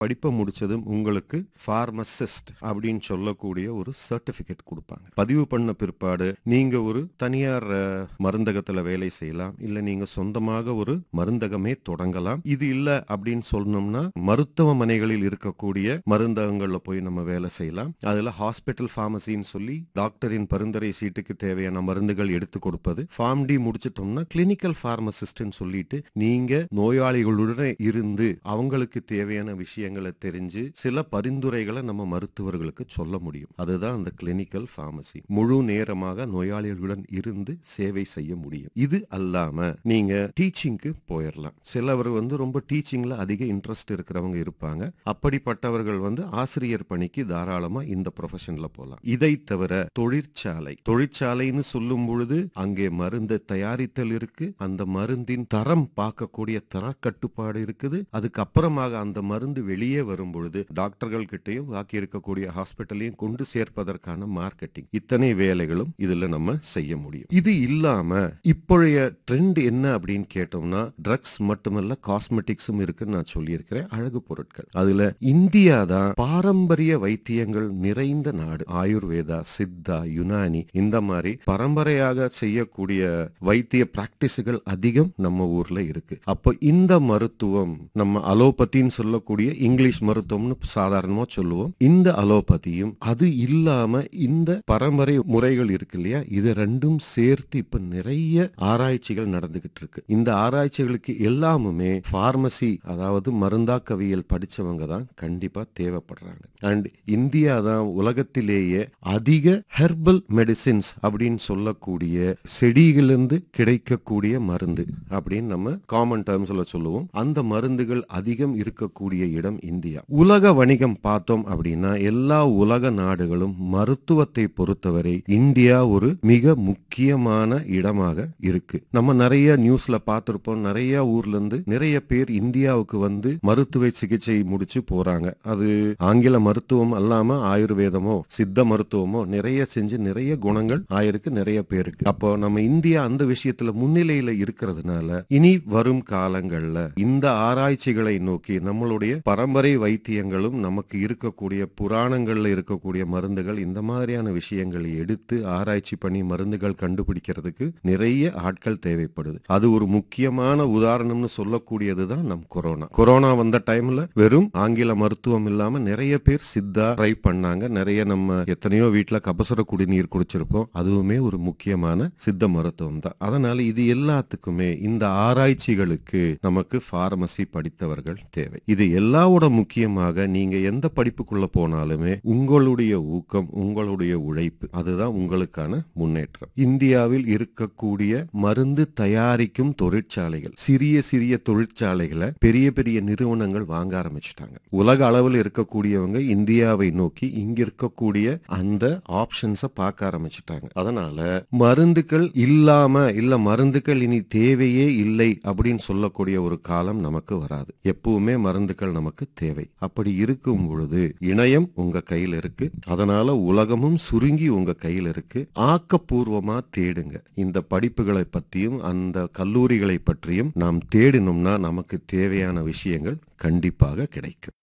படிப்பை முடிச்சதும் உங்களுக்கு ஃபார்மசிஸ்ட் அப்படின்னு சொல்லக்கூடிய ஒரு சர்டிபிகேட் கொடுப்பாங்க பதிவு பண்ண பிற்பாடு நீங்க ஒரு தனியார் அஹ், மருந்தகத்துல வேலை செய்யலாம் இல்ல நீங்க சொந்தமாக ஒரு மருந்தகமே தொடங்கலாம் இது இல்ல அப்படின்னு சொன்னோம்னா மருத்துவமனைகளில் இருக்கக்கூடிய மருந்தகங்கள்ல போய் நம்ம வேலை செய்யலாம் அதுல ஹாஸ்பிட்டல் ஃபார்மசின்னு சொல்லி டாக்டரின் பரிந்துரை சீட்டுக்கு தேவையான மருந்துகள் எடுத்து கொடுப்பது ஃபார்ம் டி முடிச்சிட்டோம்னா கிளினிக்கல் ஃபார்மசிஸ்ட்னு சொல்லிட்டு நீங்க நோயாளிகளுடன் இருந்து அவங்களுக்கு தேவையான விஷயங்களை தெரிஞ்சு சில பரிந்துரைகளை நம்ம மருத்துவர்களுக்கு சொல்ல முடியும் அதுதான் அந்த கிளினிக்கல் ஃபார்மசி முழு நேரமாக நோயாளிகளுடன் இருந்து சேவை செய்ய முடியும் இது அல்லாம நீங்க டீச்சிங்க்கு போயிடலாம் சிலவர் வந்து ரொம்ப டீச்சிங்ல அதிக இன்ட்ரெஸ்ட் இருக்கிறவங்க இருப்பாங்க அப்படிப்பட்டவர்கள் வந்து ஆசிரியர் பணிக்கு தாராளமா இந்த ப்ரொஃபஷன்ல போகலாம் இதை தவிர தொழிற்சாலை தொழிற்சாலைன்னு சொல்லும் பொழுது அங்கே மருந்து தயாரித்தல் இருக்கு அந்த மருந்தின் தரம் பார்க்கக்கூடிய தர கட்டுப்பாடு இருக்குது அதுக்கப்புறமாக அந்த மருந்து வெளியே வரும் பொழுது டாக்டர்கள் கிட்டையும் பாக்கி இருக்கக்கூடிய ஹாஸ்பிட்டலையும் கொண்டு சேர்ப்பதற்கான மார்க்கெட்டிங் இத்தனை வேலைகளும் இதுல நம்ம செய்ய முடியும் இது இல்லாம இப்பொழைய ட்ரெண்ட் என்ன அப்படின்னு கேட்டோம்னா ட்ரக்ஸ் மட்டுமல்ல காஸ்மெட்டிக்ஸும் இருக்குன்னு நான் சொல்லியிருக்கிறேன் அழகு பொருட்கள் அதுல இந்தியா தான் பாரம்பரிய வைத்தியங்கள் நிறைந்த நாடு ஆயுர்வேதா சித்தா யுனானி இந்த மாதிரி பரம்பரையாக செய்யக்கூடிய வைத்திய பிராக்டிஸ்கள் அதிகம் நம்ம ஊர்ல இருக்கு அப்போ இந்த மருத்துவம் நம்ம அலோபதின்னு சொல்லக்கூடிய இங்கிலீஷ் மருத்துவம்னு சாதாரணமா சொல்லுவோம் இந்த அலோபதியும் அது இல்லாம இந்த பரம்பரை முறைகள் இருக்கு இல்லையா இது ரெண்டும் சேர்த்து இப்ப நிறைய ஆராய்ச்சிகள் நடந்துகிட்டு இருக்கு இந்த ஆராய்ச்சிகளுக்கு எல்லாமுமே பார்மசி அதாவது மருந்தாக்கவியல் படிச்சவங்க தான் கண்டிப்பா தேவைப்படுறாங்க அண்ட் இந்தியா தான் உலகத்திலேயே அதிக ஹெர்பல் மெடிசின்ஸ் அப்படின்னு சொல்லக்கூடிய செடிகளிலிருந்து கிடைக்கக்கூடிய மருந்து அப்படின்னு நம்ம காமன் டேர்ம்ஸ்ல சொல்லுவோம் அந்த மருந்துகள் அதிகம் இருக்கக்கூடிய இடம் இந்தியா உலக வணிகம் பார்த்தோம் அப்படின்னா எல்லா உலக நாடுகளும் மருத்துவத்தை பொறுத்தவரை இந்தியா ஒரு மிக முக்கியமான இடமாக இருக்கு நம்ம நிறைய நியூஸ்ல பார்த்திருப்போம் நிறைய ஊர்ல இருந்து நிறைய பேர் இந்தியாவுக்கு வந்து மருத்துவ சிகிச்சை முடிச்சு போறாங்க அது ஆங்கில மருத்துவம் அல்லாம ஆயுர்வேதமோ சித்த மருத்துவமோ நிறைய செஞ்சு நிறைய குணங்கள் ஆயிருக்கு நிறைய பேருக்கு அப்போ நம்ம இந்தியா அந்த விஷயத்துல முன்னிலையில இருக்கிறதுனால இனி வரும் காலங்கள்ல இந்த ஆராய்ச்சிகளை நோக்கி நம்மளுடைய பரம்பரை வைத்தியங்களும் நமக்கு இருக்கக்கூடிய புராணங்கள்ல இருக்கக்கூடிய மருந்துகள் இந்த மாதிரியான விஷயங்களை எடுத்து ஆராய்ச்சி பண்ணி மருந்துகள் கண்டுபிடிக்கிறதுக்கு நிறைய ஆட்கள் தேவைப்படுது அது ஒரு முக்கியமான உதாரணம்னு சொல்லக்கூடியதுதான் நம் கொரோனா கொரோனா வந்த டைம்ல வெறும் ஆங்கில மருத்துவம் இல்லாம நிறைய பேர் சித்தா ட்ரை பண்ணாங்க நிறைய நம்ம எத்தனையோ வீட்ல கபசுர குடிநீர் குடிச்சிருப்போம் அதுவுமே ஒரு முக்கியமான சித்த மருத்துவம் தான் அதனால இது எல்லாத்துக்குமே இந்த ஆராய்ச்சிகளுக்கு நமக்கு பார்மசி படித்தவர்கள் தேவை இது எல்லாவோட முக்கியமாக நீங்க எந்த படிப்புக்குள்ள போனாலுமே உங்களுடைய ஊக்கம் உங்களுடைய உழைப்பு அதுதான் உங்களுக்கான முன்னேற்றம் இந்தியாவில் இருக்கக்கூடிய மருந்து தயாரிக்கும் தொழிற்சாலைகள் சிறிய சிறிய தொழிற்சாலைகளை பெரிய பெரிய நிறுவனங்கள் வாங்க ஆரம்பிச்சிட்டாங்க உலக அளவில் இருக்கக்கூடியவங்க இந்தியாவை நோக்கி இங்க இருக்கக்கூடிய அந்த ஆப்ஷன்ஸை பார்க்க ஆரம்பிச்சிட்டாங்க அதனால மருந்துகள் இல்லாம இல்ல மருந்துகள் இனி தேவையே இல்லை அப்படின்னு சொல்லக்கூடிய ஒரு காலம் நமக்கு வராது எப்பவுமே மருந்துகள் நமக்கு தேவை அப்படி இருக்கும் பொழுது இணையம் உங்க கையில் இருக்கு அதனால உலகமும் சுருங்கி உங்க கையில் இருக்கு ஆக்கப்பூர்வமா தேடுங்க இந்த படிப்புகளை பத்தியும் அந்த கல்லூரிகளை பற்றியும் நாம் தேடினோம்னா நமக்கு தேவையான விஷயங்கள் கண்டிப்பாக கிடைக்கும்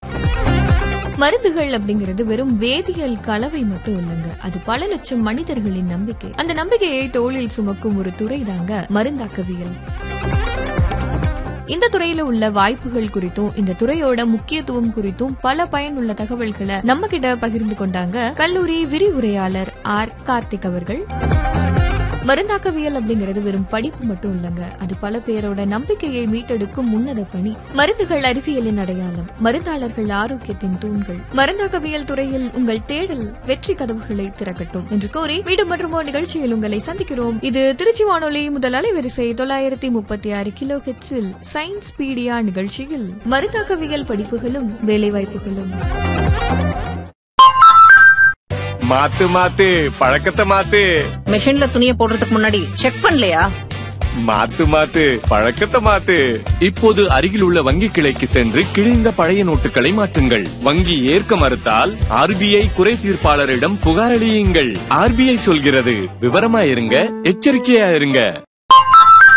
மருந்துகள் அப்படிங்கிறது வெறும் வேதியியல் கலவை மட்டும் இல்லைங்க அது பல லட்சம் மனிதர்களின் நம்பிக்கை அந்த நம்பிக்கையை தோளில் சுமக்கும் ஒரு துறை தாங்க மருந்தாக்கவியல் இந்த துறையில உள்ள வாய்ப்புகள் குறித்தும் இந்த துறையோட முக்கியத்துவம் குறித்தும் பல பயனுள்ள தகவல்களை நம்ம கிட்ட பகிர்ந்து கொண்டாங்க கல்லூரி விரிவுரையாளர் ஆர் கார்த்திக் அவர்கள் மருந்தாக்கவியல் அப்படிங்கிறது வெறும் படிப்பு மட்டும் இல்லங்க அது பல பேரோட நம்பிக்கையை மீட்டெடுக்கும் உன்னத பணி மருந்துகள் அறிவியலின் அடையாளம் மருந்தாளர்கள் ஆரோக்கியத்தின் தூண்கள் மருந்தாக்கவியல் துறையில் உங்கள் தேடல் வெற்றி கதவுகளை திறக்கட்டும் என்று கூறி மீண்டும் மற்றும் ஒரு நிகழ்ச்சியில் உங்களை சந்திக்கிறோம் இது திருச்சி வானொலி முதல் அலைவரிசை தொள்ளாயிரத்தி முப்பத்தி ஆறு கிலோ ஹெட்ஸில் சயின்ஸ் பீடியா நிகழ்ச்சியில் மருந்தாக்கவியல் படிப்புகளும் வேலைவாய்ப்புகளும் மாத்து மாத்து பழக்கத்தை மாத்து மிஷின்ல துணியை போடுறதுக்கு முன்னாடி செக் பண்ணலையா மாத்து மாத்து பழக்கத்தை மாத்து இப்போது அருகில் உள்ள வங்கி கிளைக்கு சென்று கிழிந்த பழைய நோட்டுகளை மாற்றுங்கள் வங்கி ஏற்க மறுத்தால் ஆர்பிஐ குறை தீர்ப்பாளரிடம் புகாரளியுங்கள் ஆர்பிஐ சொல்கிறது விவரமா இருங்க எச்சரிக்கையா இருங்க